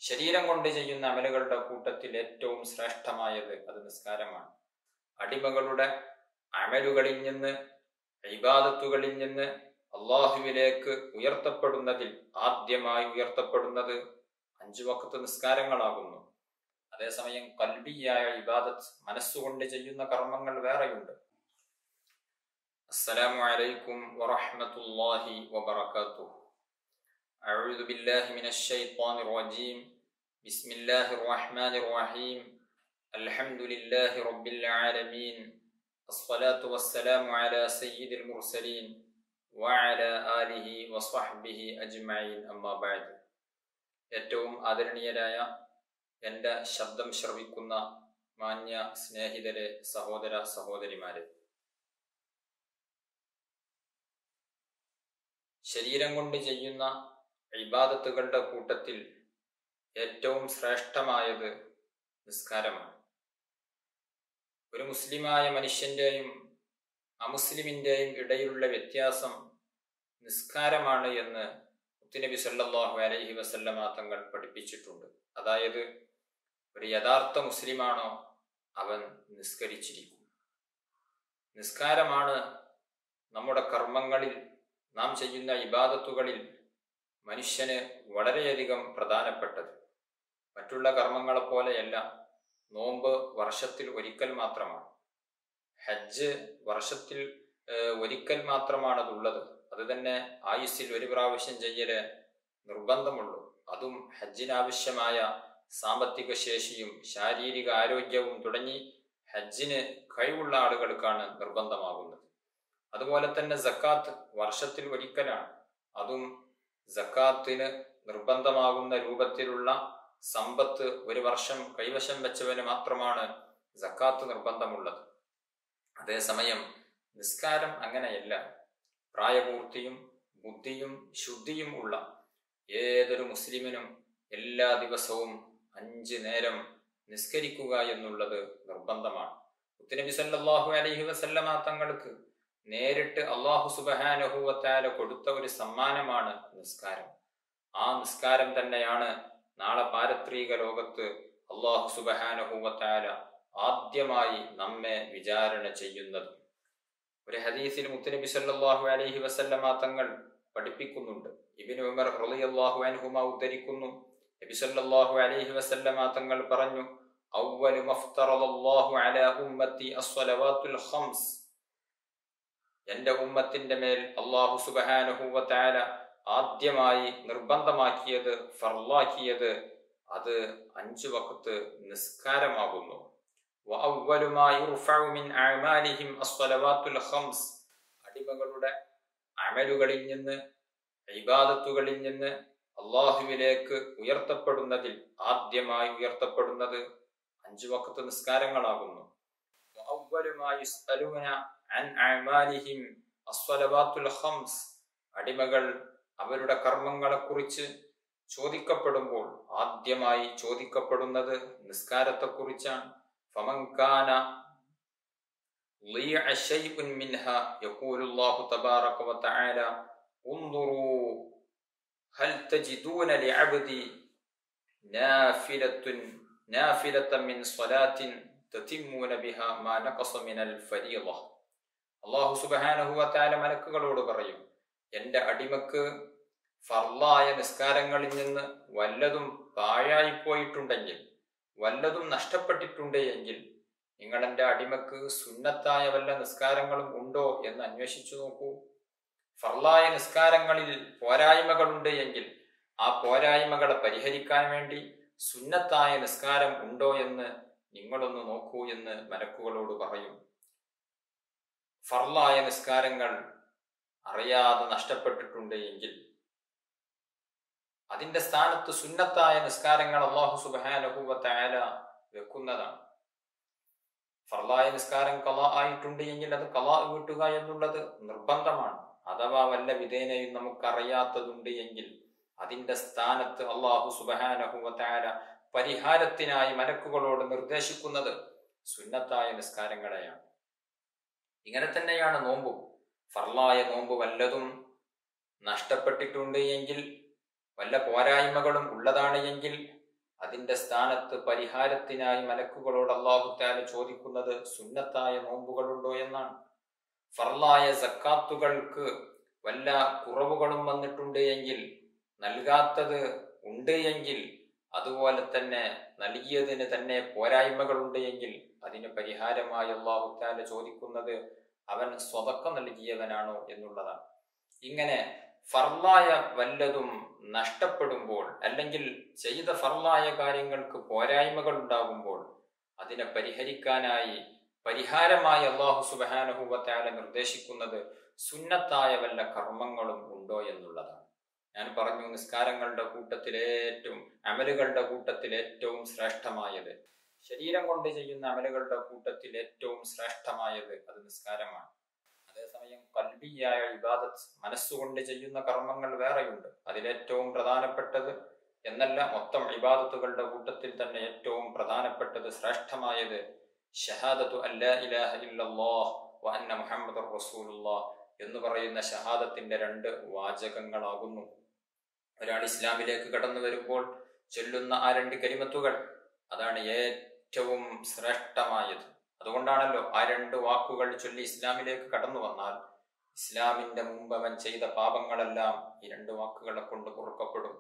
ശരീരം കൊണ്ട് ചെയ്യുന്ന അമലുകളുടെ കൂട്ടത്തിൽ ഏറ്റവും ശ്രേഷ്ഠമായത് അത് നിസ്കാരമാണ് അടിമകളുടെ അമലുകളിൽ നിന്ന് ഇബാദത്തുകളിൽ നിന്ന് അള്ളാഹുവിലേക്ക് ഉയർത്തപ്പെടുന്നതിൽ ആദ്യമായി ഉയർത്തപ്പെടുന്നത് അഞ്ചു വക്കത്ത് നിസ്കാരങ്ങളാകുന്നു അതേസമയം കൽബിയായ ഇബാദത്ത് മനസ്സുകൊണ്ട് ചെയ്യുന്ന കർമ്മങ്ങൾ വേറെയുണ്ട് അസ്സലാമു അലൈക്കും വറഹ്മത്തുള്ളാഹി വബറകാതുഹു أعوذ بالله من الشيطان الرجيم بسم الله الرحمن الرحيم الحمد لله رب العالمين الصلاة والسلام على سيد المرسلين وعلى آله وصحبه أجمعين أما بعد ഏറ്റവും ആദരണീയരായ എൻ്റെ ശബ്ദം ശ്രവിക്കുന്ന മാന്യ സ്നേഹിതരെ സഹോദര സഹോദരിമാരെ ശരീരം കൊണ്ട് ചെയ്യുന്ന ഇബാദത്തുകളുടെ കൂട്ടത്തിൽ ഏറ്റവും ശ്രേഷ്ഠമായത് നിസ്കാരമാണ് ഒരു മുസ്ലിമായ മനുഷ്യന്റെയും അമുസ്ലിമിന്റെയും ഇടയിലുള്ള വ്യത്യാസം നിസ്കാരമാണ് എന്ന് മുത്തുനബി സല്ലല്ലാഹു അലൈഹി വസല്ലമ തങ്ങൾ പഠിപ്പിച്ചിട്ടുണ്ട് അതായത് ഒരു യഥാർത്ഥ മുസ്ലിമാണോ അവൻ നിസ്കരിച്ചിരിക്കും നിസ്കാരമാണ് നമ്മുടെ കർമ്മങ്ങളിൽ നാം ചെയ്യുന്ന ഇബാദത്തുകളിൽ മനുഷ്യന് വളരെയധികം പ്രധാനപ്പെട്ടത് മറ്റുള്ള കർമ്മങ്ങളെ പോലെയല്ല നോമ്പ് വർഷത്തിൽ ഒരിക്കൽ മാത്രമാണ് ഹജ്ജ് വർഷത്തിൽ ഏഹ്, ഒരിക്കൽ മാത്രമാണ് അതുള്ളത് അത് തന്നെ ആയുസ്സിൽ ഒരു പ്രാവശ്യം ചെയ്യല് നിർബന്ധമുള്ളൂ അതും ഹജ്ജിനാവശ്യമായ സാമ്പത്തിക ശേഷിയും ശാരീരിക ആരോഗ്യവും തുടങ്ങി ഹജ്ജിന് കഴിവുള്ള ആളുകൾക്കാണ് നിർബന്ധമാകുന്നത് അതുപോലെ തന്നെ സക്കാത്ത് വർഷത്തിൽ ഒരിക്കലാണ് അതും സക്കാത്തിന് നിർബന്ധമാകുന്ന രൂപത്തിലുള്ള സമ്പത്ത് ഒരു വർഷം കൈവശം വെച്ചവന് മാത്രമാണ് സക്കാത്ത് നിർബന്ധമുള്ളത് അതേസമയം നിസ്കാരം അങ്ങനെയല്ല പ്രായപൂർത്തിയും ബുദ്ധിയും ശുദ്ധിയും ഉള്ള ഏതൊരു മുസ്ലിമിനും എല്ലാ ദിവസവും അഞ്ച് നേരം നിസ്കരിക്കുക എന്നുള്ളത് നിർബന്ധമാണ് മുത്തുനബി സല്ലല്ലാഹു അലൈഹി വസല്ലമ തങ്ങൾക്ക് നേരിട്ട് അള്ളാഹു സുബഹാനഹുവത്താല കൊടുത്ത ഒരു സമ്മാനമാണ് നിസ്കാരം ആ നിസ്കാരം തന്നെയാണ് നാളെ പാരത്രിക ലോകത്ത് അള്ളാഹു സുബഹാനഹുവത്താല ആദ്യമായി നമ്മെ വിചാരണ ചെയ്യുന്നത് ഒരു ഹദീസിൽ മുത്തുനബി സല്ലല്ലാഹു അലൈഹി വസല്ലമ തങ്ങൾ പഠിപ്പിക്കുന്നുണ്ട് ഇബ്നു ഉമർ റളിയല്ലാഹു അൻഹുമ ഉദ്ധരിക്കുന്നു നബി സല്ലല്ലാഹു അലൈഹി വസല്ലമ തങ്ങൾ പറഞ്ഞു അവ്വലു മഫ്തറദല്ലാഹു അലാ ഉമ്മത്തി അസ്സലവാത്തുൽ ഖംസ് എന്റെ ഉമ്മത്തിന്റെ മേൽ അള്ളാഹു സുബഹാനഹുവ തആല ആദ്യമായി നിർബന്ധമാക്കിയത് ഫർലാക്കിയത് അത് അഞ്ചു വക്കത്ത് നിസ്കാരമാകുന്നു وأول ما يرفع من أعمالهم الصلوات الخمس അടിമകളുടെ അമലുകളിൽ നിന്ന് ഇബാദത്തുകളിൽ നിന്ന് അള്ളാഹുവിലേക്ക് ഉയർത്തപ്പെടുന്നതിൽ ആദ്യമായി ഉയർത്തപ്പെടുന്നത് അഞ്ചു വക്കത്ത് നിസ്കാരങ്ങളാകുന്നു وأول ما يسألون عن أعمالهم الصلوات الخمس അടിമകൾ അവരുടെ കർമ്മങ്ങളെക്കുറിച്ച് ചോദിക്കപ്പെടുമ്പോൾ ആദ്യമായി ചോദിക്കപ്പെടുന്നത് നിസ്കാരത്തെക്കുറിച്ചാണ് فمن كان ضيع شيء منها يقول الله تبارك وتعالى انظروا هل تجدون لعبدي نافلة نافلة من صلاة تتمون بها ما نقص من الفريضة അള്ളാഹു സുബഹാനഹു വത്താല മലക്കുകളോട് പറയും എന്റെ അടിമക്ക് ഫർലായ നിസ്കാരങ്ങളിൽ നിന്ന് വല്ലതും പാഴായിപ്പോയിട്ടുണ്ടെങ്കിൽ വല്ലതും നഷ്ടപ്പെട്ടിട്ടുണ്ട് എങ്കിൽ നിങ്ങൾ എൻ്റെ അടിമക്ക് സുന്നത്തായ വല്ല നിസ്കാരങ്ങളും ഉണ്ടോ എന്ന് അന്വേഷിച്ചു നോക്കൂ ഫർലായ നിസ്കാരങ്ങളിൽ പോരായ്മകളുണ്ട് എങ്കിൽ ആ പോരായ്മകളെ പരിഹരിക്കാൻ വേണ്ടി സുന്നത്തായ നിസ്കാരം ഉണ്ടോ എന്ന് നിങ്ങളൊന്ന് നോക്കൂ എന്ന് മലക്കുകളോട് പറയും ഫർലായ നിസ്കാരങ്ങൾ അറിയാതെ നഷ്ടപ്പെട്ടിട്ടുണ്ട് എങ്കിൽ അതിന്റെ സ്ഥാനത്ത് സുന്നത്തായ നിസ്കാരങ്ങൾ അള്ളാഹു സുബാനഹുവല വെക്കുന്നതാണ് ഫർലായ നിസ്കാരം കല ആയിട്ടുണ്ട് എങ്കിൽ അത് കല വീട്ടുക എന്നുള്ളത് നിർബന്ധമാണ് അഥവാ വല്ല വിധേനയും നമുക്കറിയാത്തതുണ്ട് എങ്കിൽ അതിന്റെ സ്ഥാനത്ത് അള്ളാഹു സുബാനഹുവല പരിഹാരത്തിനായി മലക്കുകളോട് നിർദ്ദേശിക്കുന്നത് സുന്നത്തായ നിസ്കാരങ്ങളെയാണ് ഇങ്ങനെ തന്നെയാണ് നോമ്പും ഫർലായ നോമ്പ് വല്ലതും നഷ്ടപ്പെട്ടിട്ടുണ്ട് എങ്കിൽ വല്ല പോരായ്മകളും ഉള്ളതാണ് എങ്കിൽ അതിന്റെ സ്ഥാനത്ത് പരിഹാരത്തിനായി മലക്കുകളോട് അള്ളാഹു താല ചോദിക്കുന്നത് സുന്നത്തായ നോമ്പുകളുണ്ടോ എന്നാണ് ഫർലായ സക്കാത്തുകൾക്ക് വല്ല കുറവുകളും വന്നിട്ടുണ്ട് എങ്കിൽ നൽകാത്തത് ഉണ്ട് എങ്കിൽ അതുപോലെ തന്നെ നൽകിയതിന് തന്നെ പോരായ്മകളുണ്ട് എങ്കിൽ അതിന് പരിഹാരമായി അള്ളാഹു താല ചോദിക്കുന്നത് അവൻ സ്വതക്ക നൽകിയവനാണോ എന്നുള്ളതാണ് ഇങ്ങനെ ഫർലായ വല്ലതും നഷ്ടപ്പെടുമ്പോൾ അല്ലെങ്കിൽ ചെയ്ത ഫർലായ കാര്യങ്ങൾക്ക് പോരായ്മകൾ ഉണ്ടാകുമ്പോൾ അതിനെ പരിഹരിക്കാനായി പരിഹാരമായി അള്ളാഹു സുബാനഹുവത്താല നിർദ്ദേശിക്കുന്നത് സുന്നത്തായ വല്ല കർമ്മങ്ങളും ഉണ്ടോ എന്നുള്ളതാണ് ഞാൻ പറഞ്ഞു നിസ്കാരങ്ങളുടെ കൂട്ടത്തിൽ ഏറ്റവും അമലുകളുടെ കൂട്ടത്തിൽ ഏറ്റവും ശ്രേഷ്ഠമായത് ശരീരം കൊണ്ട് ചെയ്യുന്ന അമലുകളുടെ കൂട്ടത്തിൽ ഏറ്റവും ശ്രേഷ്ഠമായത് അത് നിസ്കാരമാണ് അതേസമയം കൽബിയായ ഇബാദത്ത് മനസ്സുകൊണ്ട് ചെയ്യുന്ന കർമ്മങ്ങൾ വേറെയുണ്ട് അതിലേറ്റവും പ്രധാനപ്പെട്ടത് എന്നല്ല മൊത്തം ഇബാദത്തുകളുടെ കൂട്ടത്തിൽ തന്നെ ഏറ്റവും പ്രധാനപ്പെട്ടത് ശ്രേഷ്ഠമായത് ഷഹാദത്തു അല്ലാ ഇലാഹ ഇല്ലല്ലാഹ് വ അന്ന മുഹമ്മദ് റസൂലുള്ളാഹ് എന്ന് പറയുന്ന ഷഹാദത്തിന്റെ രണ്ട് വാചകങ്ങളാകുന്നു ഒരാൾ ഇസ്ലാമിലേക്ക് കടന്നു വരുമ്പോൾ ചൊല്ലുന്ന ആ രണ്ട് കരിമത്തുകൾ അതാണ് ഏറ്റവും ശ്രേഷ്ഠമായത് അതുകൊണ്ടാണല്ലോ ആ രണ്ട് വാക്കുകൾ ചൊല്ലി ഇസ്ലാമിലേക്ക് കടന്നു വന്നാൽ ഇസ്ലാമിന്റെ മുമ്പ് അവൻ ചെയ്ത പാപങ്ങളെല്ലാം ഈ രണ്ട് വാക്കുകളെ കൊണ്ട് പൊറുക്കപ്പെടും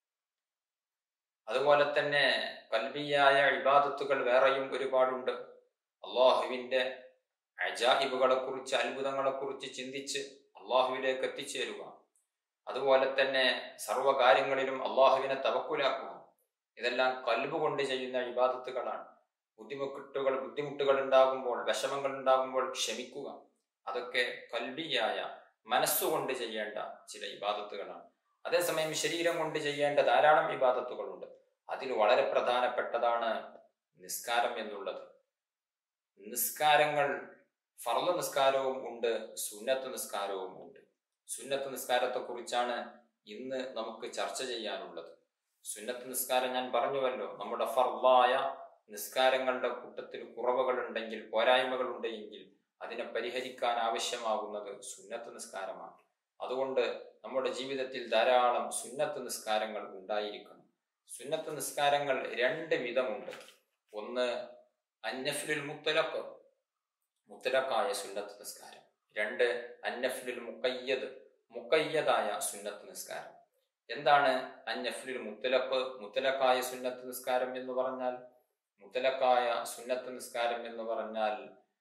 അതുപോലെ തന്നെ കൽബിയായ ഇബാദത്തുകൾ വേറെയും ഒരുപാടുണ്ട് അള്ളാഹുവിന്റെ അജാഹിബുകളെ കുറിച്ച് അത്ഭുതങ്ങളെ കുറിച്ച് ചിന്തിച്ച് അള്ളാഹുവിലേക്ക് എത്തിച്ചേരുക അതുപോലെ തന്നെ സർവ്വകാര്യങ്ങളിലും അള്ളാഹുവിനെ തവക്കുലാക്കുക ഇതെല്ലാം കൽബ് കൊണ്ട് ചെയ്യുന്ന ഇബാദത്തുകളാണ് ബുദ്ധിമുട്ടുകൾ ബുദ്ധിമുട്ടുകൾ ഉണ്ടാകുമ്പോൾ വിഷമങ്ങൾ ഉണ്ടാകുമ്പോൾ ക്ഷമിക്കുക അതൊക്കെ കൽബിയായ മനസ്സുകൊണ്ട് ചെയ്യേണ്ട ചില ഇബാദത്തുകളാണ് അതേസമയം ശരീരം കൊണ്ട് ചെയ്യേണ്ട ധാരാളം ഇബാദത്തുകളുണ്ട് അതിൽ വളരെ പ്രധാനപ്പെട്ടതാണ് നിസ്കാരം എന്നുള്ളത് നിസ്കാരങ്ങൾ ഫർള് നിസ്കാരവും ഉണ്ട് സുന്നത്ത് നിസ്കാരവും ഉണ്ട് സുന്നത്ത് നിസ്കാരത്തെ കുറിച്ചാണ് ഇന്ന് നമുക്ക് ചർച്ച ചെയ്യാനുള്ളത് സുന്നത്ത് നിസ്കാരം ഞാൻ പറഞ്ഞുവല്ലോ നമ്മുടെ ഫർളായ നിസ്കാരങ്ങളുടെ കൂട്ടത്തിൽ കുറവുകൾ ഉണ്ടെങ്കിൽ പോരായ്മകൾ ഉണ്ടെങ്കിൽ അതിനെ പരിഹരിക്കാൻ ആവശ്യമാകുന്നത് സുന്നത്ത് നിസ്കാരമാണ് അതുകൊണ്ട് നമ്മുടെ ജീവിതത്തിൽ ധാരാളം സുന്നത്ത് നിസ്കാരങ്ങൾ ഉണ്ടായിരിക്കണം സുന്നത്ത് നിസ്കാരങ്ങൾ രണ്ട് വിധമുണ്ട് ഒന്ന് അന്നഫിലുൽ മുത്തലക്ക് മുത്തലക്കായ സുന്നത്ത് നിസ്കാരം രണ്ട് അന്നഫിലുൽ മുക്കയ്യദ് മുക്കയ്യതായ സുന്നത്ത് നിസ്കാരം എന്താണ് അന്നഫിലുൽ മുത്തലക്ക് മുത്തലക്കായ സുന്നത്ത് നിസ്കാരം എന്ന് പറഞ്ഞാൽ മുത്തലക്കായ സുന്നത്ത് നിസ്കാരം എന്ന് പറഞ്ഞാൽ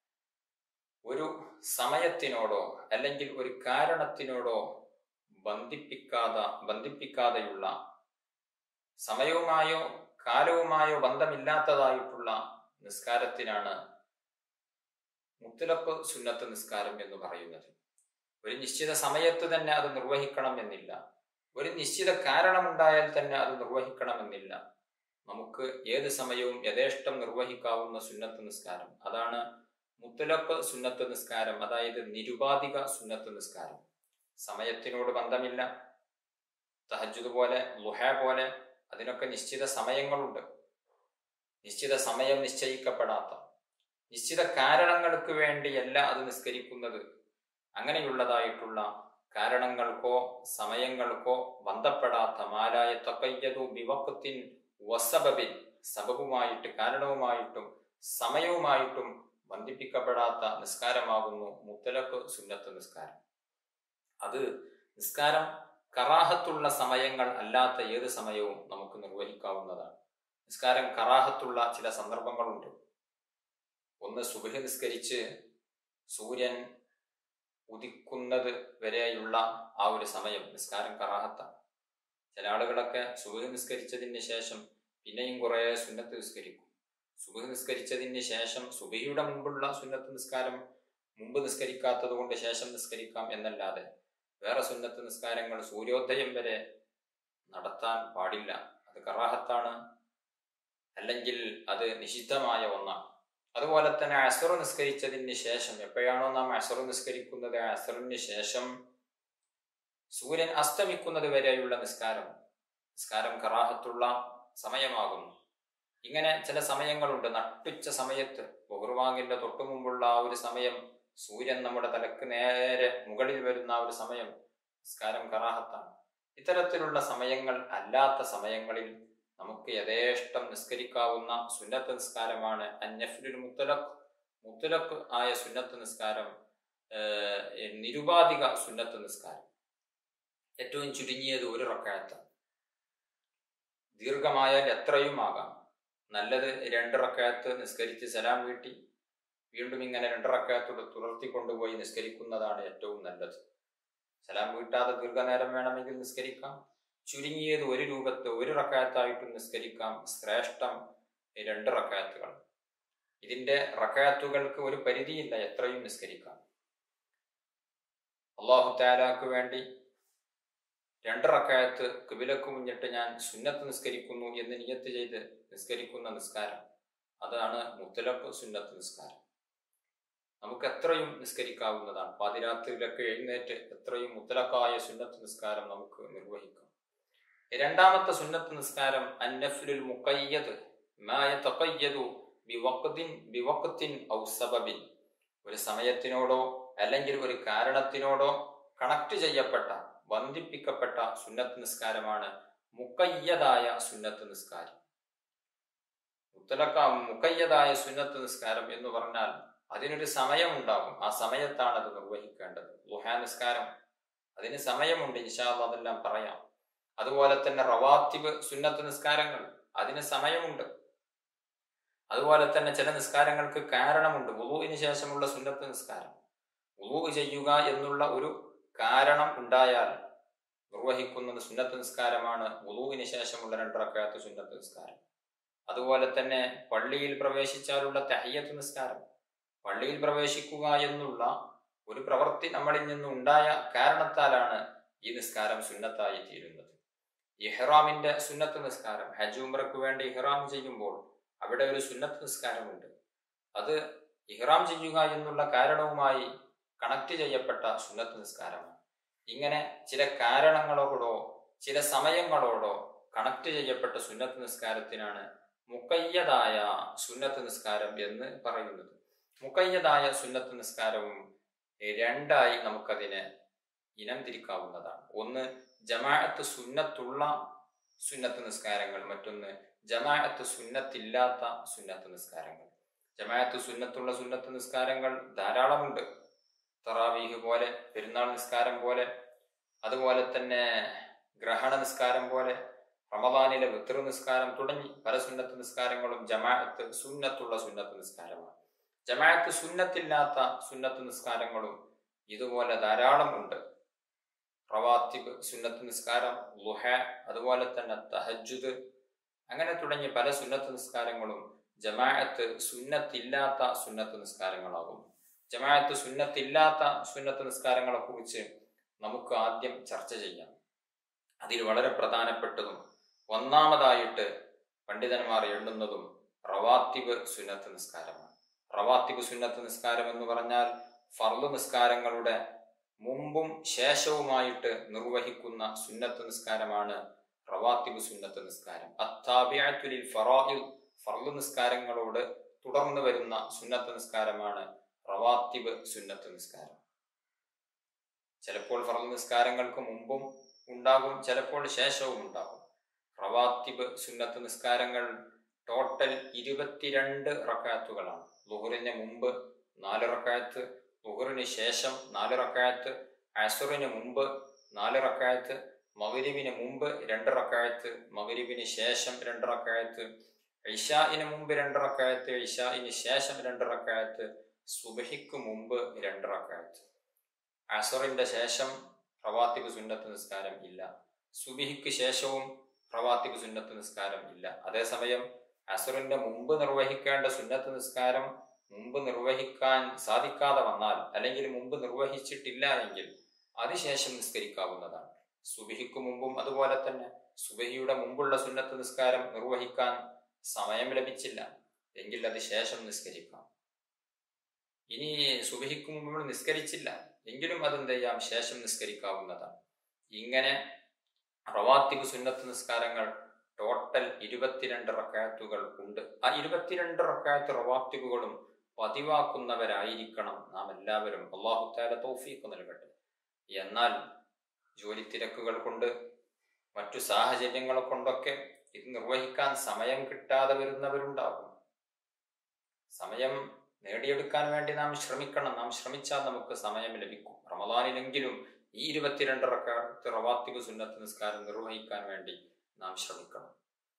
ഒരു സമയത്തിനോടോ അല്ലെങ്കിൽ ഒരു കാരണത്തിനോടോ ബന്ധിപ്പിക്കാതെ ബന്ധിപ്പിക്കാതെയുള്ള സമയവുമായോ കാലവുമായോ ബന്ധമില്ലാത്തതായിട്ടുള്ള നിസ്കാരത്തിനാണ് മുത്തലപ്പ് സുന്നത്ത് നിസ്കാരം എന്ന് പറയുന്നത് ഒരു നിശ്ചിത സമയത്ത് തന്നെ അത് നിർവഹിക്കണം എന്നില്ല ഒരു നിശ്ചിത കാരണമുണ്ടായാൽ തന്നെ അത് നിർവഹിക്കണമെന്നില്ല നമുക്ക് ഏത് സമയവും യഥേഷ്ടം നിർവഹിക്കാവുന്ന സുന്നത്ത് നിസ്കാരം അതാണ് മുത്തലപ്പ് സുന്നത്ത് നിസ്കാരം അതായത് നിരുപാധിക സുന്നത്ത് നിസ്കാരം സമയത്തിനോട് ബന്ധമില്ല തഹജുദ് പോലെ ലുഹ പോലെ അതിനൊക്കെ നിശ്ചിത സമയങ്ങളുണ്ട് നിശ്ചിത സമയം നിശ്ചയിക്കപ്പെടാത്ത നിശ്ചിത കാരണങ്ങൾക്ക് വേണ്ടിയല്ല അത് നിസ്കരിക്കുന്നത് അങ്ങനെയുള്ളതായിട്ടുള്ള കാരണങ്ങൾക്കോ സമയങ്ങൾക്കോ ബന്ധപ്പെടാത്ത മാലായ തൊക്കയ്യതു ബിവക്കത്തിൻ വസബബിൻ സബബുമായിട്ട് കാരണവുമായിട്ടും സമയവുമായിട്ടും ബന്ധിപ്പിക്കപ്പെടാത്ത നിസ്കാരമാകുന്നു മുത്തലക്ക് സുന്നത്ത് നിസ്കാരം അത് നിസ്കാരം കറാഹത്തുള്ള സമയങ്ങൾ അല്ലാത്ത ഏത് സമയവും നമുക്ക് നിർവഹിക്കാവുന്നതാണ് നിസ്കാരം കറാഹത്തുള്ള ചില സന്ദർഭങ്ങളുണ്ട് ഒന്ന് സുബഹി നിസ്കരിച്ച് സൂര്യൻ ഉദിക്കുന്നത് വരെയുള്ള ആ ഒരു സമയം നിസ്കാരം കറാഹത്താണ് ചില ആളുകളൊക്കെ സുബഹി നിസ്കരിച്ചതിന് ശേഷം പിന്നെയും കുറെ സുന്നത്ത് നിസ്കരിക്കും സുബഹി നിസ്കരിച്ചതിന് ശേഷം സുബഹിയുടെ മുമ്പുള്ള സുന്നത്ത് നിസ്കാരം മുമ്പ് നിസ്കരിക്കാത്തത് കൊണ്ട് ശേഷം നിസ്കരിക്കാം എന്നല്ലാതെ വേറെ സുന്നത്ത് നിസ്കാരങ്ങൾ സൂര്യോദയം വരെ നടത്താൻ പാടില്ല അത് കറാഹത്താണ് അല്ലെങ്കിൽ അത് നിഷിദ്ധമായ ഒന്നാണ് അതുപോലെ തന്നെ അസറു നിസ്കരിച്ചതിന് ശേഷം എപ്പോഴാണോ നാം അസറു നിസ്കരിക്കുന്നത് അസറിന് ശേഷം സൂര്യൻ അസ്തമിക്കുന്നത് വരെയുള്ള നിസ്കാരം നിസ്കാരം കറാഹത്തുള്ള സമയമാകുന്നു ഇങ്ങനെ ചില സമയങ്ങളുണ്ട് നട്ടുച്ച സമയത്ത് ബഹുർവാങ്ങിന്റെ തൊട്ടു മുമ്പുള്ള ആ ഒരു സമയം സൂര്യൻ നമ്മുടെ തലക്ക് നേരെ മുകളിൽ വരുന്ന ആ ഒരു സമയം നിസ്കാരം കറാഹത്താണ് ഇത്തരത്തിലുള്ള സമയങ്ങൾ അല്ലാത്ത സമയങ്ങളിൽ നമുക്ക് യഥേഷ്ടം നിസ്കരിക്കാവുന്ന സുന്നത്ത് നിസ്കാരമാണ് അന്നഫിലുൽ മുത്തലഖ് മുത്തലഖ് ആയ സുന്നത്ത് നിസ്കാരം ഏഹ്, നിരുപാധിക സുന്നത്ത് നിസ്കാരം ഏറ്റവും ചുരുങ്ങിയത് ഒരു റക്കായത്താണ് ദീർഘമായാൽ എത്രയും ആകാം നല്ലത് രണ്ട് റക്കായത്ത് നിസ്കരിച്ച് സലാം വീട്ടി വീണ്ടും ഇങ്ങനെ രണ്ട് റക്കായത്തോട് തുടർത്തി കൊണ്ടുപോയി നിസ്കരിക്കുന്നതാണ് ഏറ്റവും നല്ലത് സലാം വീട്ടാതെ ദീർഘനേരം വേണമെങ്കിൽ നിസ്കരിക്കാം ചുരുങ്ങിയത് ഒരു രൂപത്ത് ഒരു റക്കായത്തായിട്ടും നിസ്കരിക്കാം ശ്രേഷ്ഠം ഈ രണ്ട് റക്കായത്തുകൾ ഇതിന്റെ റക്കായത്തുകൾക്ക് ഒരു പരിധിയില്ല എത്രയും നിസ്കരിക്കാം അള്ളാഹു താലാക്ക് വേണ്ടി രണ്ട് റക്കായത്ത് കിബിലക്ക് മുന്നിട്ട് ഞാൻ സുന്നത്ത് നിസ്കരിക്കുന്നു എന്ന് നിയത്ത് ചെയ്ത് നിസ്കരിക്കുന്ന നിസ്കാരം അതാണ് മുത്തലക്ക് സുന്നത്ത് നിസ്കാരം നമുക്ക് എത്രയും നിസ്കരിക്കാവുന്നതാണ് പാതിരാത്രിയിലൊക്കെ എഴുന്നേറ്റ് എത്രയും മുത്തലക്കായ സുന്നത്ത് നിസ്കാരം നമുക്ക് നിർവഹിക്കാം രണ്ടാമത്തെ സുന്നത്ത് നിസ്കാരം അന്നഫിലുൽ മുഖയ്യദ് മാ യതഖയ്യദു ബിവഖ്തിൻ ബിവഖ്തിൻ ഔ സബബിൻ ഒരു സമയത്തിനോടോ അല്ലെങ്കിൽ ഒരു കാരണത്തിനോടോ കണക്ട് ചെയ്യപ്പെട്ട ബന്ധിപ്പിക്കപ്പെട്ട സുന്നത്ത് നിസ്കാരമാണ് മുക്കയ്യതായ സുന്നത്ത് നിസ്കാരം മുത്തലക്ക മുക്കയ്യതായ സുന്നത്ത് നിസ്കാരം എന്ന് പറഞ്ഞാൽ അതിനൊരു സമയമുണ്ടാകും ആ സമയത്താണ് അത് നിർവഹിക്കേണ്ടത് ലുഹാ നിസ്കാരം അതിന് സമയമുണ്ട് ഇൻഷാല്ല അതെല്ലാം പറയാം അതുപോലെ തന്നെ റവാത്തിബ് സുന്നത്ത് നിസ്കാരങ്ങൾ അതിന് സമയമുണ്ട് അതുപോലെ തന്നെ ചില നിസ്കാരങ്ങൾക്ക് കാരണമുണ്ട് വുളുവിന് ശേഷമുള്ള സുന്നത്ത് നിസ്കാരം വുളു ചെയ്യുക എന്നുള്ള ഒരു കാരണം ഉണ്ടായാൽ നിർവഹിക്കുന്നത് സുന്നത്ത് നിസ്കാരമാണ് വുളുവിന് ശേഷമുള്ള രണ്ടറക്കാത്ത സുന്നത്ത് നിസ്കാരം അതുപോലെ തന്നെ പള്ളിയിൽ പ്രവേശിച്ചാലുള്ള തഹയ്യത്ത് നിസ്കാരം പള്ളിയിൽ പ്രവേശിക്കുക എന്നുള്ള ഒരു പ്രവൃത്തി നമ്മളിൽ നിന്ന് ഉണ്ടായ കാരണത്താലാണ് ഈ നിസ്കാരം സുന്നത്തായി തീരുന്നത് ഇഹ്റാമിന്റെ സുന്നത്ത് നിസ്കാരം ഹജ്ജ് ഉംറയ്ക്ക് വേണ്ടി ഇഹ്റാം ചെയ്യുമ്പോൾ അവിടെ ഒരു സുന്നത്ത് നിസ്കാരമുണ്ട് അത് ഇഹ്റാം ചെയ്യുക എന്നുള്ള കാരണവുമായി കണക്ട് ചെയ്യപ്പെട്ട സുന്നത്ത് നിസ്കാരമാണ് ഇങ്ങനെ ചില കാരണങ്ങളോടോ ചില സമയങ്ങളോടോ കണക്ട് ചെയ്യപ്പെട്ട സുന്നത്ത് നിസ്കാരത്തിനാണ് മുക്കയ്യതായ സുന്നത്ത് നിസ്കാരം എന്ന് പറയുന്നത് മുക്കയ്യതായ സുന്നത്ത് നിസ്കാരവും രണ്ടായി നമുക്കതിനെ ഇനം തിരിക്കാവുന്നതാണ് ഒന്ന് ജമാഅത്ത് സുന്നത്തുള്ള സുന്നത്ത് നിസ്കാരങ്ങൾ മറ്റൊന്ന് ജമാഅത്ത് സുന്നത്തില്ലാത്ത സുന്നത്ത് നിസ്കാരങ്ങൾ ജമാഅത്ത് സുന്നത്തുള്ള സുന്നത്ത് നിസ്കാരങ്ങൾ ധാരാളമുണ്ട് തറാവീഹ് പോലെ പെരുന്നാൾ നിസ്കാരം പോലെ അതുപോലെ തന്നെ ഗ്രഹണ നിസ്കാരം പോലെ റമദാനിലെ വിത്തർ നിസ്കാരം തുടങ്ങി പല സുന്നത്ത് നിസ്കാരങ്ങളും ജമാഅത്ത് സുന്നത്തുള്ള സുന്നത്ത് നിസ്കാരമാണ് ജമാഅത്ത് സുന്നത്തില്ലാത്ത സുന്നത്ത് നിസ്കാരങ്ങളും ഇതുപോലെ ധാരാളം ഉണ്ട് റവാത്തിബ് സുന്നത്ത് നിസ്കാരം ലുഹ അതുപോലെ തന്നെ തഹജുദ് അങ്ങനെ തുടങ്ങി പല സുന്നത്ത് നിസ്കാരങ്ങളും ജമാഅത്ത് സുന്നത്തില്ലാത്ത സുന്നത്ത് നിസ്കാരങ്ങളാകും ജമാഅത്ത് സുന്നത്തില്ലാത്ത സുന്നത്ത് നിസ്കാരങ്ങളെ കുറിച്ച് നമുക്ക് ആദ്യം ചർച്ച ചെയ്യാം അതിൽ വളരെ പ്രധാനപ്പെട്ടതും ഒന്നാമതായിട്ട് പണ്ഡിതന്മാർ എണ്ണുന്നതും റവാത്തിബ് സുന്നത്ത് നിസ്കാരമാണ് റവാത്തിബ് സുന്നത്ത് നിസ്കാരം എന്ന് പറഞ്ഞാൽ ഫർദ് നിസ്കാരങ്ങളുടെ മുമ്പും ശേഷവുമായിട്ട് നിർവഹിക്കുന്ന സുന്നത്ത് നിസ്കാരമാണ് റവാത്തിബ് സുന്നത്ത് നിസ്കാരം അത്താബിഅത്തുലിൽ ഫറാഇൽ ഫർദ് നിസ്കാരങ്ങളോട് തുടർന്ന് വരുന്ന സുന്നത്ത് നിസ്കാരമാണ് റവാത്തിബ് സുന്നത്ത് നിസ്കാരം ചിലപ്പോൾ ഫർദ് നിസ്കാരങ്ങൾക്ക് മുമ്പും ഉണ്ടാകും ചിലപ്പോൾ ശേഷവും ഉണ്ടാകും റവാത്തിബ് സുന്നത്ത് നിസ്കാരങ്ങൾ ടോട്ടൽ ഇരുപത്തിരണ്ട് റക്കാത്തുകളാണ് ലുഹറിന് മുമ്പ് നാല് റക്കായത്ത് ലുഹറിന് ശേഷം നാല് റക്കായത്ത് അസുറിന് മുമ്പ് നാല് റക്കായത്ത് മകരിബിന് മുമ്പ് രണ്ട് റക്കായത്ത് മകരിബിന് ശേഷം രണ്ട് റക്കായത്ത് ഇഷായിന് മുമ്പ് രണ്ട് റക്കായത്ത് ഇഷായിന് ശേഷം രണ്ട് റക്കായത്ത് സുബഹിക്ക് മുമ്പ് രണ്ട് റക്കായത്ത് അസറിന്റെ ശേഷം റവാത്തിബ് സുന്നത്ത് നിസ്കാരം ഇല്ല സുബിഹിക്ക് ശേഷവും റവാത്തിബ് സുന്നത്ത് നിസ്കാരം ഇല്ല അതേസമയം അസറിന്റെ മുമ്പ് നിർവഹിക്കേണ്ട സുന്നത്ത് നിസ്കാരം മുമ്പ് നിർവഹിക്കാൻ സാധിക്കാതെ വന്നാൽ അല്ലെങ്കിൽ മുമ്പ് നിർവഹിച്ചിട്ടില്ല എങ്കിൽ അതിശേഷം നിസ്കരിക്കാവുന്നതാണ് സുബിഹിക്ക് മുമ്പും അതുപോലെ തന്നെ സുബഹിയുടെ മുമ്പുള്ള സുന്നത്ത് നിസ്കാരം നിർവഹിക്കാൻ സമയം ലഭിച്ചില്ല എങ്കിൽ അത് ശേഷം നിസ്കരിക്കാം ഇനി സുബഹിക്ക് മുമ്പ് നിസ്കരിച്ചില്ല എങ്കിലും അതെന്ത് ചെയ്യാം ശേഷം നിസ്കരിക്കാവുന്നതാണ് ഇങ്ങനെ റവാത്തിബ് സുന്നത്ത് നിസ്കാരങ്ങൾ ടോട്ടൽ ഇരുപത്തിരണ്ട് റക്കായത്തുകൾ ഉണ്ട് ആ ഇരുപത്തിരണ്ട് റക്കായത്ത് റവാത്തിബുകളും പതിവാക്കുന്നവരായിരിക്കണം നാം എല്ലാവരും അള്ളാഹുത്താല തൗഫീഖ് നൽകട്ടെ എന്നാൽ ജോലി തിരക്കുകൾ കൊണ്ട് മറ്റു സാഹചര്യങ്ങൾ കൊണ്ടൊക്കെ ഇത് നിർവഹിക്കാൻ സമയം കിട്ടാതെ വരുന്നവരുണ്ടാകും സമയം നേടിയെടുക്കാൻ വേണ്ടി നാം ശ്രമിക്കണം നാം ശ്രമിച്ചാൽ നമുക്ക് സമയം ലഭിക്കും റമദാനിലെങ്കിലും ഈ ഇരുപത്തിരണ്ട് റക്കാത്ത് റവാത്തിബ് സുന്നത്ത് നിസ്കാരം നിർവഹിക്കാൻ വേണ്ടി നാം ശ്രമിക്കണം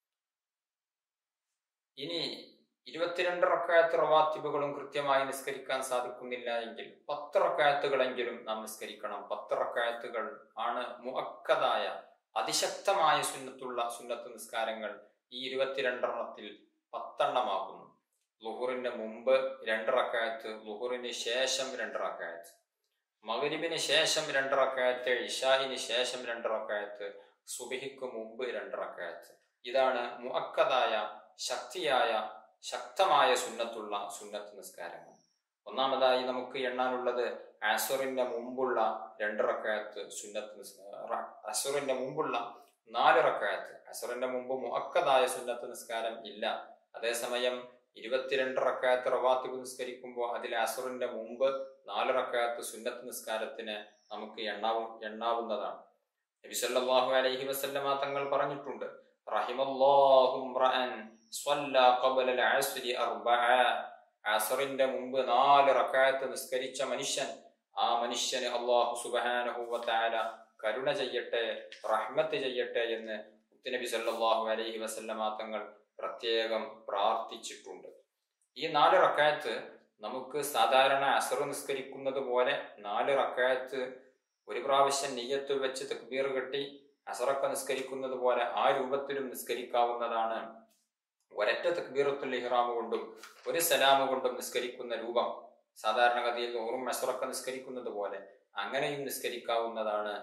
ഇനി ഇരുപത്തിരണ്ട് റക്കായത്ത് റവാത്തിബുകളും കൃത്യമായി നിസ്കരിക്കാൻ സാധിക്കുന്നില്ല എങ്കിൽ പത്ത് റക്കായത്തുകളെങ്കിലും നാം നിസ്കരിക്കണം പത്ത് റക്കായത്തുകൾ ആണ് മുഅക്കതായ അതിശക്തമായ സുന്നത്തുള്ള സുന്നത്ത് നിസ്കാരങ്ങൾ ഈ ഇരുപത്തിരണ്ടെണ്ണത്തിൽ പത്തെണ്ണമാകുന്നു ലുഹുറിന് മുമ്പ് രണ്ട് റക്കായത്ത് ലുഹുറിന് ശേഷം രണ്ട് റക്കായത്ത് മകരിബിന് ശേഷം രണ്ട് റക്കായത്ത് ഇഷായിന് ശേഷം രണ്ട് റക്കായത്ത് സുബിഹിക്ക് മുമ്പ് രണ്ട് റക്കായത്ത് ഇതാണ് മുഅക്കതായ ശക്തിയായ ശക്തമായ സുന്നത്തുള്ള സുന്നത്ത് നിസ്കാരങ്ങൾ ഒന്നാമതായി നമുക്ക് എണ്ണാനുള്ളത് അസുറിന്റെ മുമ്പുള്ള രണ്ട് റക്കായത്ത് സുന്നത്ത് നിസ്കാര അസുറിന്റെ മുമ്പുള്ള നാല് റക്കായത്ത് അസുറിന്റെ മുമ്പ് മുഅക്കതായ സുന്നത്ത് നിസ്കാരം ഇല്ല അതേസമയം ഇരുപത്തിരണ്ട് റക്കായത്ത് റവാത്തിബ് നിസ്കരിക്കുമ്പോൾ അതിൽ അസുറിന്റെ മുമ്പ് നാല് റക്കായത്ത് സുന്നത്ത് നിസ്കാരത്തിന് നമുക്ക് എണ്ണാവു എണ്ണാവുന്നതാണ് നബി സല്ലല്ലാഹു അലൈഹി വസല്ലമ തങ്ങൾ പറഞ്ഞിട്ടുണ്ട് റഹിമല്ലാഹു റഅൻ സ്വല്ല ഖബല അസ്രി അർബഅ അസറിന്റെ മുമ്പ് നാല് റക്കായത്ത് നിസ്കരിച്ച മനുഷ്യൻ ആ മനുഷ്യന് അള്ളാഹു സുബ്ഹാനഹു വ തആല കരുണ ചെയ്യട്ടെ റഹ്മത്ത് ചെയ്യട്ടെ എന്ന് നബി സല്ലല്ലാഹു അലൈഹി വസല്ലമ തങ്ങൾ പ്രത്യേകം പ്രാർത്ഥിച്ചിട്ടുണ്ട് ഈ നാല് റക്കായത്ത് നമുക്ക് സാധാരണ അസർ നിസ്കരിക്കുന്നത് പോലെ നാല് റക്കായത്ത് ഒരു പ്രാവശ്യം നെയ്യത്ത് വെച്ച് തക്ബീർ കെട്ടി അസറൊക്കെ നിസ്കരിക്കുന്നത് പോലെ ആ രൂപത്തിലും നിസ്കരിക്കാവുന്നതാണ് ഒരൊറ്റ തക്ബീറത്തുൽ ഇഹ്റാം കൊണ്ടും ഒരു സലാമ് കൊണ്ടും നിസ്കരിക്കുന്ന രൂപം സാധാരണഗതിയിൽ നൂറും അസറൊക്കെ നിസ്കരിക്കുന്നത് പോലെ അങ്ങനെയും നിസ്കരിക്കാവുന്നതാണ്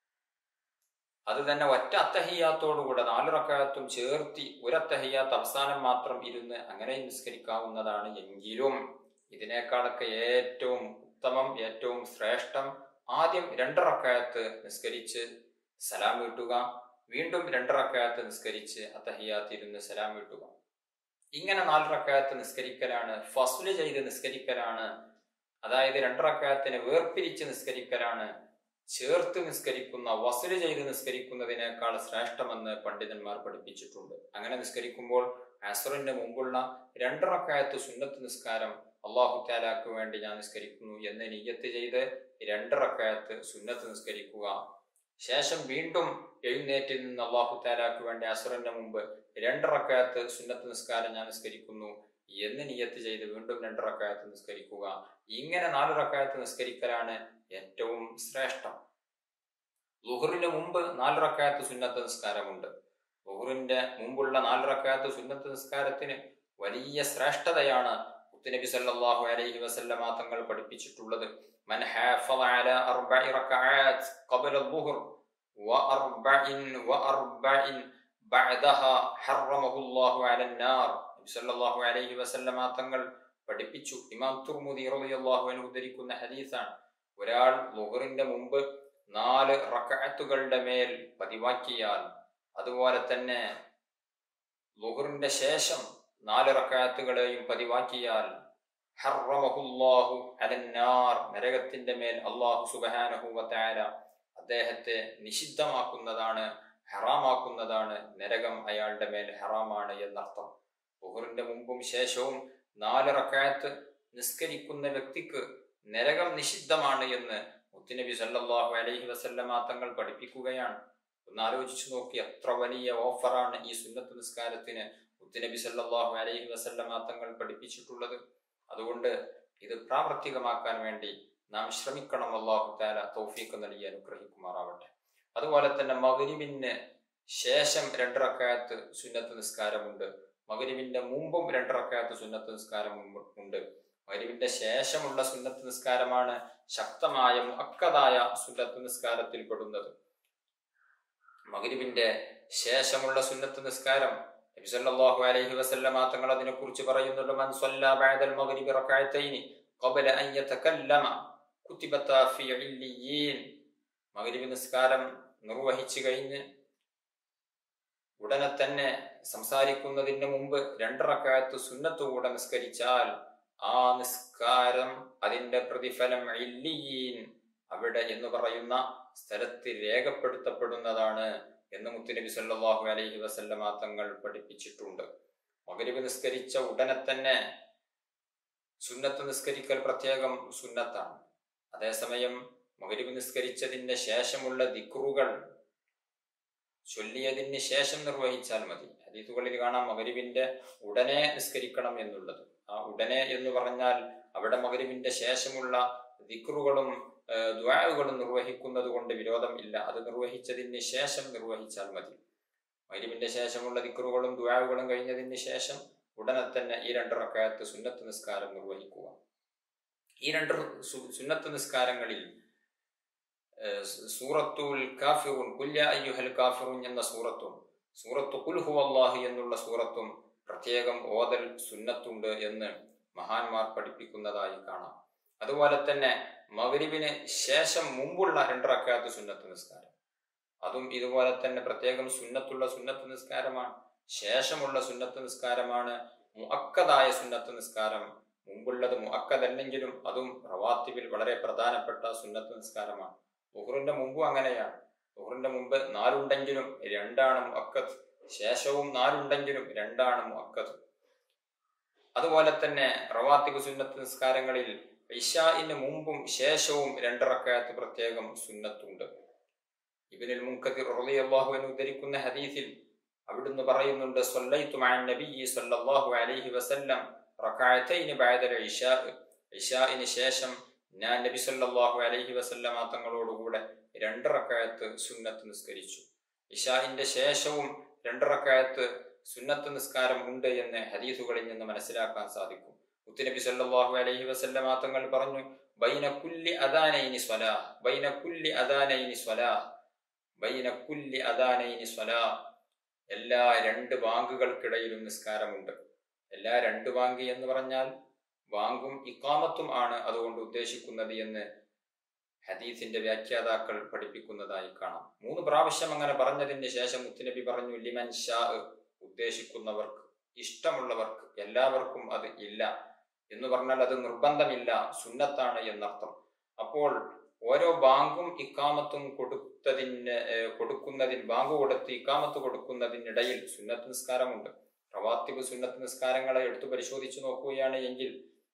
അത് തന്നെ ഒറ്റ അത്തഹിയാത്തോടുകൂടെ നാല് റക്കായത്തും ചേർത്തി ഒരു അത്തഹിയാത്ത് അവസാനം മാത്രം ഇരുന്ന് അങ്ങനെയും നിസ്കരിക്കാവുന്നതാണ് എങ്കിലും ഇതിനേക്കാളൊക്കെ ഏറ്റവും ഉത്തമം ഏറ്റവും ശ്രേഷ്ഠം ആദ്യം രണ്ട് റക്കായത്ത് നിസ്കരിച്ച് സലാം വീട്ടുക വീണ്ടും രണ്ട് റക്കായത്ത് നിസ്കരിച്ച് അത്തഹിയാത്ത് ഇരുന്ന് സലാം വീട്ടുക ഇങ്ങനെ നാല് റക്കായത്ത് നിസ്കരിക്കലാണ് ഫസ്ല് ചെയ്ത് നിസ്കരിക്കലാണ് അതായത് രണ്ട് റക്കായത്തിനെ വേർപിരിച്ച് നിസ്കരിക്കലാണ് ചേർത്ത് നിസ്കരിക്കുന്ന വസല് ചെയ്ത് നിസ്കരിക്കുന്നതിനേക്കാൾ ശ്രേഷ്ഠമെന്ന് പണ്ഡിതന്മാർ പഠിപ്പിച്ചിട്ടുണ്ട് അങ്ങനെ നിസ്കരിക്കുമ്പോൾ അസറിന്റെ മുമ്പുള്ള രണ്ട് റക്കായത്ത് സുന്നത്ത് നിസ്കാരം അള്ളാഹു താലാക്ക് വേണ്ടി ഞാൻ നിസ്കരിക്കുന്നു എന്ന് നിയ്യത്ത് ചെയ്ത് രണ്ട് റക്കായത്ത് സുന്നത്ത് നിസ്കരിക്കുക ശേഷം വീണ്ടും എഴുന്നേറ്റിൽ നിന്ന് അള്ളാഹു താലാക്ക് വേണ്ടി അസറിന്റെ മുമ്പ് രണ്ട് റക്കായത്ത് സുന്നത്ത് നിസ്കാരം ഞാൻ നിസ്കരിക്കുന്നു എന്ന് നിയത്ത് ചെയ്ത് വീണ്ടും രണ്ട് റക്കായത്ത് നിസ്കരിക്കുക ഇങ്ങനെ നാല് റക്കായത്ത് നിസ്കരിക്കലാണ് ഏറ്റവും ശ്രേഷ്ഠം ലുഹറിന് മുമ്പ് നാല് റക്കായത്ത് സുന്നത്ത് നിസ്കാരമുണ്ട് ലുഹറിന്റെ മുമ്പുള്ള നാല് റക്കായത്ത് സുന്നത്ത് നിസ്കാരത്തിന് വലിയ ശ്രേഷ്ഠതയാണ് മുത്തുനബി സല്ലല്ലാഹു അലൈഹി വസല്ലമ തങ്ങൾ പഠിപ്പിച്ചിട്ടുള്ളത് من حافظ على أربع ركعات قبل الظهر وأربع وأربع بعدها حرمه الله على النار സല്ലല്ലാഹു അലൈഹി വസല്ലമ തങ്ങൾ പഠിപ്പിച്ചു ഇമാം തുർമുദി റളിയല്ലാഹു അൻഹു ഉദ്ധരിക്കുന്ന ഹദീസാണ് ഒരാൾ ലുഹറിന്റെ മുമ്പ് നാല് റക്അത്തുകളുടെ മേൽ പതിവാക്കിയാൽ അതുപോലെ തന്നെ ലുഹറിന്റെ ശേഷം നാല് റക്അത്തുകളെയും പതിവാക്കിയാൽ ഹറമഹുല്ലാഹു അലന്നാർ നരകത്തിന്റെ മേൽ അള്ളാഹു സുബഹാനഹു വതആല അദ്ദേഹത്തെ നിഷിദ്ധമാക്കുന്നതാണ് ഹറാമാക്കുന്നതാണ് നരകം അയാളുടെ മേൽ ഹറാമാണ് എന്നർത്ഥം ലുഹറിന്റെ മുമ്പും ശേഷവും നാല് റക്കായത്ത് നിസ്കരിക്കുന്ന വ്യക്തിക്ക് നരകം നിഷിദ്ധമാണ് എന്ന് മുത്തുനബി സല്ലല്ലാഹു അലൈഹി വസല്ലമ തങ്ങൾ പഠിപ്പിക്കുകയാണ് ഒന്ന് ആലോചിച്ചു നോക്കി എത്ര വലിയ ഓഫറാണ് ഈ സുന്നത്ത് നിസ്കാരത്തിന് മുത്തുനബി സല്ലല്ലാഹു അലൈഹി വസല്ലമ തങ്ങൾ പഠിപ്പിച്ചിട്ടുള്ളത് അതുകൊണ്ട് ഇത് പ്രാവർത്തികമാക്കാൻ വേണ്ടി നാം ശ്രമിക്കണം അള്ളാഹു താല തൗഫീഖ് നൽകി അനുഗ്രഹിക്കുമാറാവട്ടെ അതുപോലെ തന്നെ മകരിബിന് ശേഷം രണ്ട് റക്കായത്ത് സുന്നത്ത് നിസ്കാരമുണ്ട് മകരിവിന്റെ മുമ്പും രണ്ട് റക്കായത്ത് സുന്നത്ത് നിസ്കാരം ഉണ്ട് മകരിവിന്റെ ശേഷമുള്ള സുന്നത്ത് നിസ്കാരമാണ് ശക്തമായ മുഅക്കതായ സുന്നത്ത് നിസ്കാരത്തിൽ പെടുന്നത് മകരിവിന്റെ ശേഷമുള്ള സുന്നത്ത് നിസ്കാരം നബി സല്ലല്ലാഹു അലൈഹി വസല്ലമ തങ്ങൾ അതിനെ കുറിച്ച് പറയുന്നുണ്ട് മൻ സ്വല്ല ബഅദൽ മഗ്രിബി റകഅത്തൈനി ഖബല അൻ യതകല്ലമ കുതിബത ഫീ ഇല്ലിയീൻ മഗ്രിബ് നിസ്കാരം നിർവഹിച്ചു കഴിഞ്ഞ് ഉടനെ തന്നെ സംസാരിക്കുന്നതിന് മുമ്പ് രണ്ടറക്കാലത്ത് സുന്നത്തുകൂടെ നിസ്കരിച്ചാൽ ആ നിസ്കാരം അതിന്റെ പ്രതിഫലം ഇല്ലിയീൻ അവിടെ എന്ന് പറയുന്ന സ്ഥലത്ത് രേഖപ്പെടുത്തപ്പെടുന്നതാണ് എന്ന് മുത്തുനബി സല്ലല്ലാഹു അലൈഹി വസല്ലമ തങ്ങൾ പഠിപ്പിച്ചിട്ടുണ്ട് മകരിബ് നിസ്കരിച്ച ഉടനെ തന്നെ സുന്നത്ത് നിസ്കരിക്കൽ പ്രത്യേകം സുന്നത്താണ് അതേസമയം മകരിബ് നിസ്കരിച്ചതിന് ശേഷമുള്ള ദിക്റുകൾ ചൊല്ലിയതിന് ശേഷം നിർവഹിച്ചാൽ മതി ഹദീസുകളിൽ കാണാം മകരിബിന്റെ ഉടനെ നിസ്കരിക്കണം എന്നുള്ളത് ആ ഉടനെ എന്ന് പറഞ്ഞാൽ അവിടെ മകരിബിന്റെ ശേഷമുള്ള ദിക്റുകളും ദ്വാഴുകളും നിർവഹിക്കുന്നത് കൊണ്ട് വിരോധം ഇല്ല അത് നിർവഹിച്ചതിന് ശേഷം നിർവഹിച്ചാൽ മതി മകരിബിന്റെ ശേഷമുള്ള ദിക്റുകളും ദ്വാഴുകളും കഴിഞ്ഞതിന് ശേഷം ഉടനെ തന്നെ ഈ രണ്ട് റക്കായത്ത് സുന്നത്ത് നിസ്കാരം നിർവഹിക്കുക ഈ രണ്ട് സുന്നത്ത് നിസ്കാരങ്ങളിൽ സൂറത്തുൽ കാഫിറുൻ കുല്യ അയ്യുഹൽ കാഫിറുൻ എന്ന സൂറത്തും സൂറത്തു കുൽഹു അള്ളാഹു എന്നുള്ള സൂറത്തും പ്രത്യേകം ഓതൽ സുന്നത്തുണ്ട് എന്ന് മഹാന്മാർ പഠിപ്പിക്കുന്നതായി കാണാം അതുപോലെ തന്നെ മകരിബിന് ശേഷം മുമ്പുള്ള രണ്ടറക്കാത്ത സുന്നത്ത് നിസ്കാരം അതും ഇതുപോലെ തന്നെ പ്രത്യേകം സുന്നത്തുള്ള സുന്നത്ത് നിസ്കാരമാണ് ശേഷമുള്ള സുന്നത്ത് നിസ്കാരമാണ് മുഅക്കതായ സുന്നത്ത് നിസ്കാരം മുമ്പുള്ളത് മുഅക്കതല്ലെങ്കിലും അതും റവാത്തിബിൽ വളരെ പ്രധാനപ്പെട്ട സുന്നത്ത് നിസ്കാരമാണ് ലുഹറിന്റെ മുമ്പും അങ്ങനെയാണ് ലുഹറിന്റെ മുമ്പ് നാലുണ്ടെങ്കിലും രണ്ടാണ് മുഅക്കത്ത് ശേഷവും നാലുണ്ടെങ്കിലും രണ്ടാണ് മുഅക്കത്ത് അതുപോലെ തന്നെ റവാത്തിബ് സുന്നത്ത് നിസ്കാരങ്ങളിൽ ഇഷാഇന് മുമ്പും ശേഷവും രണ്ടിറക്കായത്ത് പ്രത്യേകം സുന്നത്തുണ്ട് ഇബിനുൽ മുൻകദിർ റളിയല്ലാഹു അൻഹു ഉദ്ധരിക്കുന്ന ഹദീസിൽ അവിടുന്ന് പറയുന്നുണ്ട് സല്ലൈതു മഅ നബിയ്യി സല്ലല്ലാഹു അലൈഹി വസല്ലം റകഅതൈനി ബഅദൽ ഇശാ ഇശാഇന് ശേഷം ഞാൻ നബി സല്ലല്ലാഹു അലൈഹി വസല്ലമ തങ്ങളോടുകൂടെ രണ്ട് റക്കായത്ത് സുന്നത്ത് നിസ്കരിച്ചു ഇഷാഇന്റെ ശേഷവും രണ്ട് റക്കായത്ത് സുന്നത്ത് നിസ്കാരം ഉണ്ട് എന്ന് ഹദീസുകളിൽ നിന്ന് മനസ്സിലാക്കാൻ സാധിക്കും മുത്തുനബി സല്ലല്ലാഹു അലൈഹി വസല്ലമ തങ്ങൾ പറഞ്ഞു ബൈന കുല്ലി അദാനൈനി സ്വലാ ബൈന കുല്ലി അദാനൈനി സ്വലാ ബൈന കുല്ലി അദാനൈനി സ്വലാ എല്ലാ രണ്ട് ബാങ്കുകൾക്കിടയിലും നിസ്കാരമുണ്ട് എല്ലാ രണ്ട് ബാങ്ക് എന്ന് പറഞ്ഞാൽ ബാങ്കും ഇക്കാമത്തും ആണ് അതുകൊണ്ട് ഉദ്ദേശിക്കുന്നത് എന്ന് ഹദീസിന്റെ വ്യാഖ്യാതാക്കൾ പഠിപ്പിക്കുന്നതായി കാണാം മൂന്ന് പ്രാവശ്യം അങ്ങനെ പറഞ്ഞതിന് ശേഷം മുത്തുനബി പറഞ്ഞു ലിമൻ ഷാ ഉദ്ദേശിക്കുന്നവർക്ക് ഇഷ്ടമുള്ളവർക്ക് എല്ലാവർക്കും അത് ഇല്ല എന്ന് പറഞ്ഞാൽ അത് നിർബന്ധമില്ല സുന്നത്താണ് എന്നർത്ഥം അപ്പോൾ ഓരോ ബാങ്കും ഇക്കാമത്തും കൊടുത്തതിന് കൊടുക്കുന്നതിന് ബാങ്ക് കൊടുത്ത് ഇക്കാമത്ത് കൊടുക്കുന്നതിനിടയിൽ സുന്നത്ത് നിസ്കാരമുണ്ട് റവാത്തിബ് സുന്നത്ത് നിസ്കാരങ്ങളെ എടുത്തു പരിശോധിച്ചു നോക്കുകയാണ് എങ്കിൽ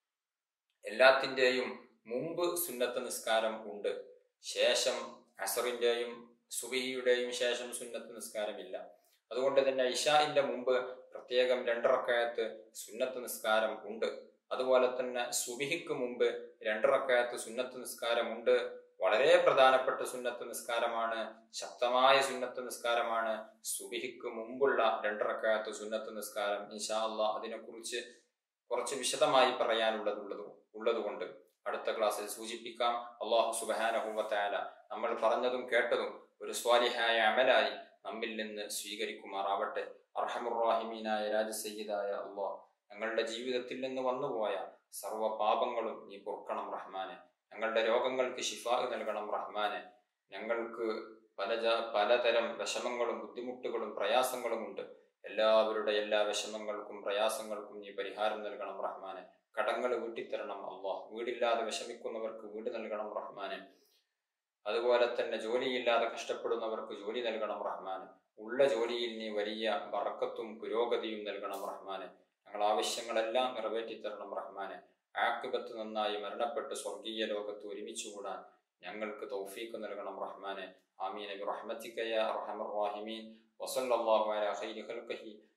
എല്ലാത്തിൻ്റെയും മുമ്പ് സുന്നത്ത് നിസ്കാരം ഉണ്ട് ശേഷം അസറിന്റെയും സുബിഹിയുടെയും ശേഷം സുന്നത്ത് നിസ്കാരമില്ല അതുകൊണ്ട് തന്നെ ഇഷാഇന്റെ മുമ്പ് പ്രത്യേകം രണ്ടിറക്കായത്ത് സുന്നത്ത് നിസ്കാരം ഉണ്ട് അതുപോലെ തന്നെ സുബിഹിക്ക് മുമ്പ് രണ്ടിറക്കായത്ത് സുന്നത്ത് നിസ്കാരമുണ്ട് വളരെ പ്രധാനപ്പെട്ട സുന്നത്ത് നിസ്കാരമാണ് ശക്തമായ സുന്നത്ത് നിസ്കാരമാണ് സുബിഹിക്ക് മുമ്പുള്ള രണ്ടിറക്കായത്ത് സുന്നത്ത് നിസ്കാരം ഇൻഷാ അള്ളാ അതിനെക്കുറിച്ച് കുറച്ച് വിശദമായി പറയാനുള്ളതുള്ളത് ഉള്ളതുകൊണ്ട് അടുത്ത ക്ലാസ്സിൽ സൂചിപ്പിക്കാം അള്ളാഹു സുബാനഹുവത്തായ നമ്മൾ പറഞ്ഞതും കേട്ടതും ഒരു സ്വാലിഹായ അമലായി നമ്മിൽ നിന്ന് സ്വീകരിക്കുമാറാവട്ടെ അർഹമുറാഹിമീനായ രാജസയ്യിദായ അള്ളാഹ് ഞങ്ങളുടെ ജീവിതത്തിൽ നിന്ന് വന്നുപോയ സർവ്വ പാപങ്ങളും നീ പൊറുക്കണം റഹ്മാനെ ഞങ്ങളുടെ രോഗങ്ങൾക്ക് ഷിഫാ നൽകണം റഹ്മാനെ ഞങ്ങൾക്ക് പല പലതരം വിഷമങ്ങളും ബുദ്ധിമുട്ടുകളും പ്രയാസങ്ങളും ഉണ്ട് എല്ലാവരുടെ എല്ലാ വിഷമങ്ങൾക്കും പ്രയാസങ്ങൾക്കും നീ പരിഹാരം നൽകണം റഹ്മാനെ കടങ്ങൾ വീട്ടിത്തരണം അള്ളാഹ് വീടില്ലാതെ വിഷമിക്കുന്നവർക്ക് വീട് നൽകണം റഹ്മാനെ അതുപോലെ തന്നെ ജോലിയില്ലാതെ കഷ്ടപ്പെടുന്നവർക്ക് ജോലി നൽകണം റഹ്മാന് ഉള്ള ജോലിയിൽ നീ വലിയ ബറക്കത്തും പുരോഗതിയും നൽകണം റഹ്മാന് ഞങ്ങൾ ആവശ്യങ്ങളെല്ലാം നിറവേറ്റിത്തരണം റഹ്മാന് ആക്കിബത്ത് നന്നായി മരണപ്പെട്ട് സ്വർഗീയ ലോകത്ത് ഒരുമിച്ചുകൂടാൻ ഞങ്ങൾക്ക് തൗഫീക്ക് നൽകണം റഹ്മാനെ ആമീൻ റഹ്മത്തിക്കയ റഹമർ റാഹിമീൻ വസല്ലാഹു അല ഖൈരി ഖൽഖഹി